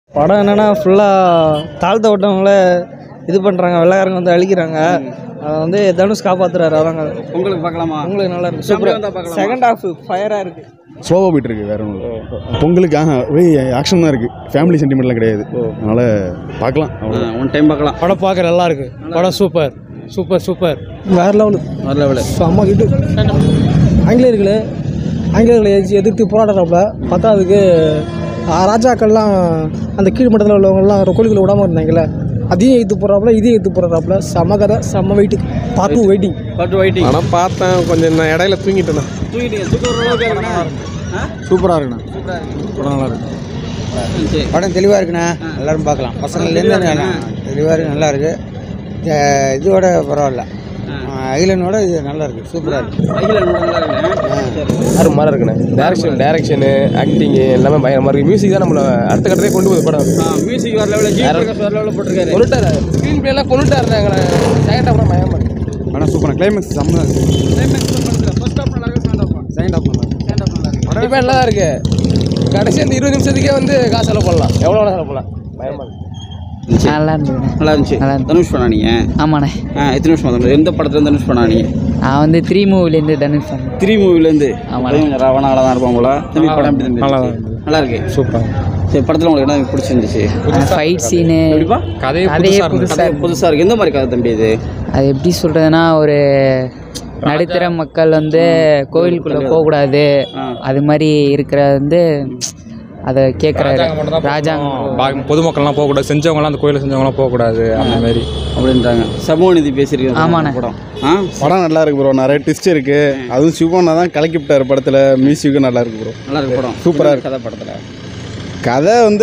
படம் என்னென்னா ஃபுல்லாக தாழ்த்தப்பட்டவங்கள இது பண்ணுறாங்க வெள்ளைக்காரங்க வந்து அழிக்கிறாங்க அதை வந்து தனுஷ் காப்பாற்றுறாரு அதாங்க உங்களுக்கு பார்க்கலாமா உங்களுக்கு நல்லா இருக்கு Family வந்தா சூப்பராக பார்க்கலாமா? செகண்ட் ஹாஃப் ஃபயராக இருக்குது ஸ்லோவாக போயிட்டு இருக்கு வேற ஒன்றும் பொங்கலுக்கு ஆஹா ஆக்ஷன் தான் இருக்கு ஃபேமிலி சென்டிமெண்ட்லாம் கிடையாது அதனால பார்க்கலாம் அவ்வளோ ஒன் டைம் பார்க்கலாம் படம் பார்க்க நல்லா இருக்கு படம் சூப்பர் சூப்பர் சூப்பர் வேறு லெவலு வர லெவலு செம்ம கிட்டு ஆங்கிலேயர்களே ஆங்கிலேயர்களை எதிர்த்து- எதிர்த்து போராடுறாப்புல பத்தாவதுக்கு ராஜாக்கள்லாம் அந்த கீழ் மட்டத்தில் உள்ளவங்கலாம் கோழிகளை விடாமல் இருந்தாங்கல்ல அதையும் எடுத்து போடுறாப்புல இதையும் எடுத்து போடுறாப்புல செம்ம கதை செம்ம வெயிட்டு பார்ட் டூ வெயிட்டிங் பட்டு வெயிட்டிங் படம் பார்த்தேன் கொஞ்சம் நான் இடையில தூங்கிட்டேன் தூக்கிட்டீங்க தூக்க ஒரு அளவுக்கு இருக்குண்ணா ஆ? சூப்பராக இருக்குண்ணா சூப்பரா இருக்கு. படம் நல்லா இருக்கு சரி. படம் தெளிவாக இருக்குண்ணா எல்லாரும் பார்க்கலாம் பசங்கள்லேருந்து தெளிவாக இருக்கு நல்லா இருக்கு அஹ் இதோட பரவாயில்ல அகிலனோட இது நல்லா இருக்கு சூப்பராக இருக்கு அகிலன் கூட நல்லா இருக்குண்ணே. சரி. வேறு மாதிரி இருக்குண்ணே டேரக்ஷன் டேரக்ஷனு ஆக்டிங்கு எல்லாமே பயங்கரமாக இருக்குது மியூசிக் தான் நம்மளை அடுத்த கட்டத்தையே கொண்டு போகுது படம் ஆ, மியூசிக் வர லெவலில் ஜி பிரகாஷ் வர லெவலில் போட்டிருக்காரு கொண்டுட்டாரு ஸ்க்ரீன் பிளேலாம் கொண்டுட்டாரு எங்களை செகண்ட் அப்புறம் பயமா இருக்கு படம் சூப்பராக கிளைமேக்ஸ் செம்ம ஃபர்ஸ்ட் ஹாஃப் நல்லா இருக்கு செகண்ட் ஹாஃப் செகண்ட் ஆஃப் நல்லா இருக்கு செகண்ட் ஹாஃப் நல்லா இருக்கு கண்டிப்பாக நல்லா தான் இருக்கு கடைசி அந்த இருபது நிமிஷத்துக்கே வந்து காசு செலவு பண்ணலாம் எவ்வளோ வேணா செலவு பண்ணலாம் பயமா இருக்கு நல்லா இருந்ததுண்ணே நல்லா இருந்துச்சு நல்லா இருந்துச்சு. தனுஷ் பண்ணா நீங்க ஆமாண்ணே ஆ எத்தனை நிமிஷம் தனுஷ் எந்த படத்துல தனுஷ் பண்ணா நீங்க நான் வந்து த்ரீ மூவிலேருந்து தனுஷ் பண்ணேன் த்ரீ மூவிலேருந்து ஆமாண்ணே. கொஞ்சம் ரவணால தான் இருப்பான் போல தம்பி படம் எப்படி தம்பி இருந்துச்சு? நல்லா இருக்கு சூப்பர் சரி படத்தில் உங்களுக்கு என்ன பிடிச்சிருந்துச்சு ஃபைட் சீனு எப்படிப்பா கதையே கதையே புதுசாக கதை புதுசாக இருக்கு எந்த மாதிரி கதை தம்பி இது அது எப்படி சொல்கிறதுனா ஒரு நடுத்தர மக்கள் வந்து கோவிலுக்குள்ளே போகக்கூடாது ஆ. அது மாதிரி இருக்கிற வந்து அதை கேட்குறாரு ராஜாங்கம் பா- பொதுமக்கள்லாம் போகக்கூடாது செஞ்சவங்கலாம் அந்த கோயிலில் செஞ்சவங்களாம் போகக்கூடாது அந்த மாதிரி அப்படின்றாங்க சமூக நீதி பேசியிருக்கேன் ஆமாண்ணே. படம் ஆ படம் நல்லா இருக்கு ப்ரோ நிறைய ட்விஸ்ட் இருக்கு அதுவும் சிவண்ணா தான் கலக்கி விட்டார் படத்தில் மியூசிக்கும் நல்லா இருக்கு ப்ரோ நல்லா இருக்கு படம் சூப்பரா இருக்கு. கதை படத்தில் கதை வந்து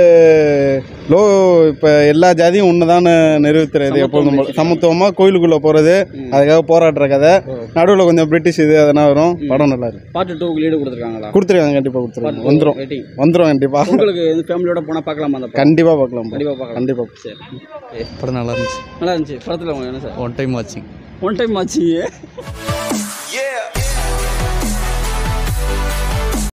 லோ இப்போ எல்லா ஜாதியும் ஒன்று தான் நிறுவுத்துறது எப்பொழுதும் போல. சமத்துவமா கோயிலுக்குள்ளே போகிறது அதுக்காக போராடுற கதை நடுவில் கொஞ்சம் பிரிட்டிஷ் இது அதெல்லாம் வரும் படம் நல்லா இருக்கு பாட்டு டூக்கு லீடு கொடுத்துருக்காங்களா கொடுத்துருக்காங்க கண்டிப்பாக கொடுத்துருக்காங்க வந்துடும் வெயிட்டிங் வந்துடும் கண்டிப்பாக உங்களுக்கு இந்த ஃபேமிலியோட போனால் பார்க்கலாமா அந்த படம் கண்டிப்பாக பார்க்கலாம் கண்டிப்பாக பார்க்கலாம் கண்டிப்பாக சரி படம் நல்லா இருந்துச்சு நல்லா இருந்துச்சு படத்தில் உங்களுக்கு என்ன சார் ஒன் டைம் வாட்சிங் ஒன் டைம் ஆச்சு